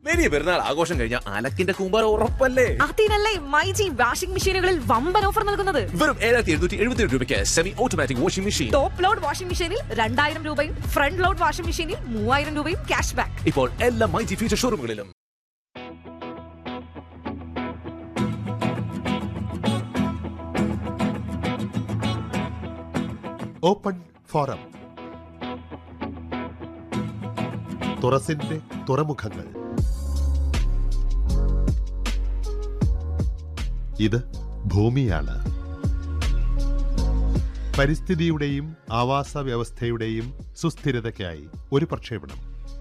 വലിയ പെരുന്നാൾ ആഘോഷം കഴിഞ്ഞ അലക്കിന്റെ കൂമ്പാരം ഉറപ്പല്ലേ അതിനല്ലേ മൈജി വാഷിംഗ് മെഷീനുകളിൽ വമ്പൻ ഓഫർ നൽകുന്നത് വെറും ഏഴായിരത്തി എഴുന്നൂറ്റി എഴുപത്തി രൂപയ്ക്ക് semi automatic washing machine top load washing മെഷീനിൽ രണ്ടായിരം രൂപയും ഫ്രണ്ട് ലോഡ് വാഷിംഗ് മെഷീനിൽ മൂവായിരം രൂപയും ക്യാഷ് ബാക്ക് ഇപ്പോൾ എല്ലാ മൈജി ഫ്യൂച്ചർ ഷോറൂമുകളിലും ഓപ്പൺ ഫോറം തുറസിന്റെ തുറമുഖങ്ങൾ ഇത് ഭൂമിയാണ് പരിസ്ഥിതിയുടെയും ആവാസ വ്യവസ്ഥയുടെയും സുസ്ഥിരതയ്ക്കായി ഒരു പ്രക്ഷേപണം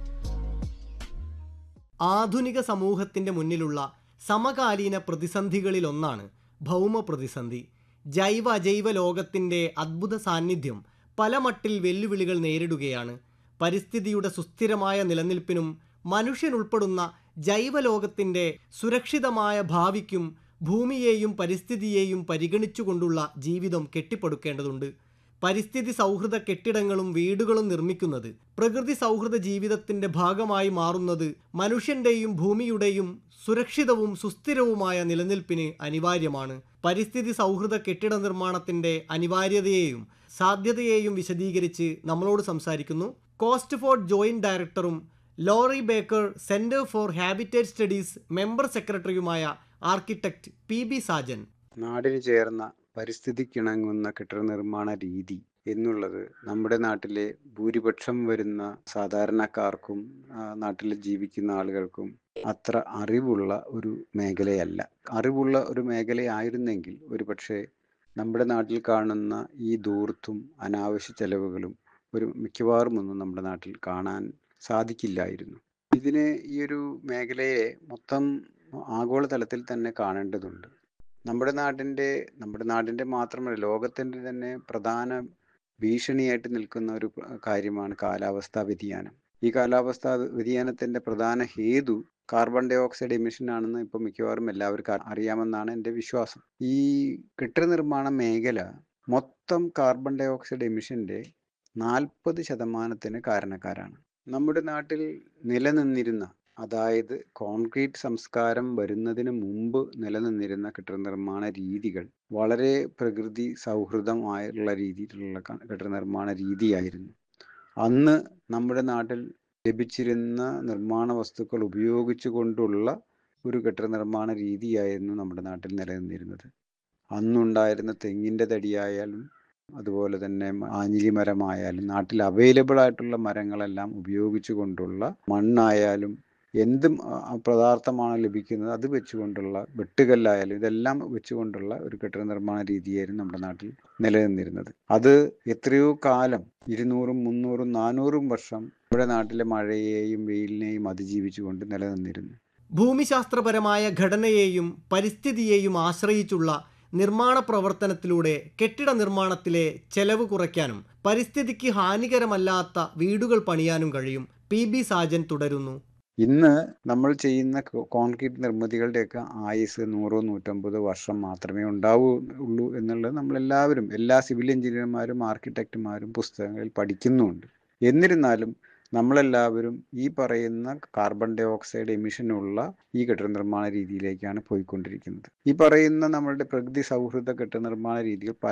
ആധുനിക സമൂഹത്തിന്റെ മുന്നിലുള്ള സമകാലീന പ്രതിസന്ധികളിലൊന്നാണ് ഭൗമ പ്രതിസന്ധി ജൈവ അജൈവ ലോകത്തിന്റെ അദ്ഭുത സാന്നിധ്യം പല മട്ടിൽ വെല്ലുവിളികൾ നേരിടുകയാണ് പരിസ്ഥിതിയുടെ സുസ്ഥിരമായ നിലനിൽപ്പിനും മനുഷ്യനുൾപ്പെടുന്ന ജൈവലോകത്തിന്റെ സുരക്ഷിതമായ ഭാവിക്കും ഭൂമിയെയും പരിസ്ഥിതിയെയും പരിഗണിച്ചുകൊണ്ടുള്ള ജീവിതം കെട്ടിപ്പടുക്കേണ്ടതുണ്ട് പരിസ്ഥിതി സൗഹൃദ കെട്ടിടങ്ങളും വീടുകളും നിർമ്മിക്കുന്നത് പ്രകൃതി സൗഹൃദ ജീവിതത്തിന്റെ ഭാഗമായി മാറുന്നത് മനുഷ്യന്റെയും ഭൂമിയുടെയും സുരക്ഷിതവും സുസ്ഥിരവുമായ നിലനിൽപ്പിന് അനിവാര്യമാണ് പരിസ്ഥിതി സൗഹൃദ കെട്ടിട നിർമ്മാണത്തിന്റെ അനിവാര്യതയെയും സാധ്യതയെയും വിശദീകരിച്ച് നമ്മളോട് സംസാരിക്കുന്നു കോസ്റ്റ് ഫോർഡ് ജോയിന്റ് ഡയറക്ടറും Laurie Baker centre for habitat studies member സെക്രട്ടറിയുമായ ആർക്കിടെക്ട് പി ബി സാജൻ നാടിന് ചേർന്ന പരിസ്ഥിതിക്കിണങ്ങുന്ന കെട്ടിട നിർമ്മാണ രീതി എന്നുള്ളത് നമ്മുടെ നാട്ടിലെ ഭൂരിപക്ഷം വരുന്ന സാധാരണക്കാർക്കും ആ, നാട്ടിൽ ജീവിക്കുന്ന ആളുകൾക്കും അത്ര അറിവുള്ള ഒരു മേഖലയല്ല അറിവുള്ള ഒരു മേഖലയായിരുന്നെങ്കിൽ ഒരു പക്ഷേ നമ്മുടെ നാട്ടിൽ കാണുന്ന ഈ ദൂർത്തും അനാവശ്യ ചെലവുകളും ഒരു മിക്കവാറും ഒന്നും നമ്മുടെ നാട്ടിൽ കാണാൻ സാധിക്കില്ലായിരുന്നു ഇതിന് ഈ ഒരു മേഖലയെ മൊത്തം ആഗോളതലത്തിൽ തന്നെ കാണേണ്ടതുണ്ട് നമ്മുടെ നാടിൻ്റെ നമ്മുടെ നാടിൻ്റെ മാത്രമല്ല ലോകത്തിൻ്റെ തന്നെ പ്രധാന ഭീഷണിയായിട്ട് നിൽക്കുന്ന ഒരു കാര്യമാണ് കാലാവസ്ഥാ വ്യതിയാനം ഈ കാലാവസ്ഥാ വ്യതിയാനത്തിൻ്റെ പ്രധാന ഹേതു കാർബൺ ഡൈ ഓക്സൈഡ് എമിഷൻ ആണെന്ന് ഇപ്പോൾ മിക്കവാറും എല്ലാവർക്കും അറിയാമെന്നാണ് എൻ്റെ വിശ്വാസം ഈ കെട്ടിട നിർമ്മാണ മേഖല മൊത്തം കാർബൺ ഡൈ ഓക്സൈഡ് എമിഷൻ്റെ നാൽപ്പത് ശതമാനത്തിന് കാരണക്കാരാണ് നമ്മുടെ നാട്ടിൽ നിലനിന്നിരുന്ന അതായത് കോൺക്രീറ്റ് സംസ്കാരം വരുന്നതിന് മുമ്പ് നിലനിന്നിരുന്ന കെട്ടിട നിർമ്മാണ രീതികൾ വളരെ പ്രകൃതി സൗഹൃദമായുള്ള രീതിയിലുള്ള ക- കെട്ടിട നിർമ്മാണ രീതിയായിരുന്നു അന്ന് നമ്മുടെ നാട്ടിൽ ലഭിച്ചിരുന്ന നിർമ്മാണ വസ്തുക്കൾ ഉപയോഗിച്ചു കൊണ്ടുള്ള ഒരു കെട്ടിട നിർമ്മാണ രീതിയായിരുന്നു നമ്മുടെ നാട്ടിൽ നിലനിന്നിരുന്നത് അന്നുണ്ടായിരുന്ന തെങ്ങിൻ്റെ തടിയായാലും അതുപോലെ തന്നെ ആഞ്ഞിലി മരമായാലും നാട്ടിൽ അവൈലബിൾ ആയിട്ടുള്ള മരങ്ങളെല്ലാം ഉപയോഗിച്ചു കൊണ്ടുള്ള മണ്ണായാലും എന്തും ആ, പദാർത്ഥമാണ് ലഭിക്കുന്നത് അത് വെച്ചുകൊണ്ടുള്ള വെട്ടുകല്ലായാലും ഇതെല്ലാം വെച്ചുകൊണ്ടുള്ള ഒരു കെട്ടിട നിർമ്മാണ രീതിയായിരുന്നു നമ്മുടെ നാട്ടിൽ നിലനിന്നിരുന്നത് അത് എത്രയോ കാലം ഇരുന്നൂറും മുന്നൂറും നാനൂറും വർഷം നമ്മുടെ നാട്ടിലെ മഴയെയും വെയിലിനെയും അതിജീവിച്ചുകൊണ്ട് നിലനിന്നിരുന്നു ഭൂമിശാസ്ത്രപരമായ ഘടനയെയും പരിസ്ഥിതിയെയും ആശ്രയിച്ചുള്ള നിർമ്മാണ പ്രവർത്തനത്തിലൂടെ കെട്ടിട നിർമ്മാണത്തിലെ ചെലവ് കുറയ്ക്കാനും പരിസ്ഥിതിക്ക് ഹാനികരമല്ലാത്ത വീടുകൾ പണിയാനും കഴിയും പി ബി സാജൻ തുടരുന്നു ഇന്ന് നമ്മൾ ചെയ്യുന്ന കോ- കോൺക്രീറ്റ് നിർമ്മിതികളുടെയൊക്കെ ആയുസ് നൂറോ നൂറ്റമ്പതോ വർഷം മാത്രമേ ഉണ്ടാവൂ ഉള്ളൂ എന്നുള്ളത് നമ്മളെല്ലാവരും എല്ലാ സിവിൽ എഞ്ചിനീയർമാരും ആർക്കിടെക്റ്റുമാരും പുസ്തകങ്ങളിൽ പഠിക്കുന്നുമുണ്ട് എന്നിരുന്നാലും നമ്മളെല്ലാവരും ഈ പറയുന്ന കാർബൺ ഡൈ ഓക്സൈഡ് എമിഷനുള്ള ഈ കെട്ടിട നിർമ്മാണ രീതിയിലേക്കാണ് പോയിക്കൊണ്ടിരിക്കുന്നത് ഈ പറയുന്ന നമ്മളുടെ പ്രകൃതി സൗഹൃദ കെട്ടിട നിർമ്മാണ രീതികൾ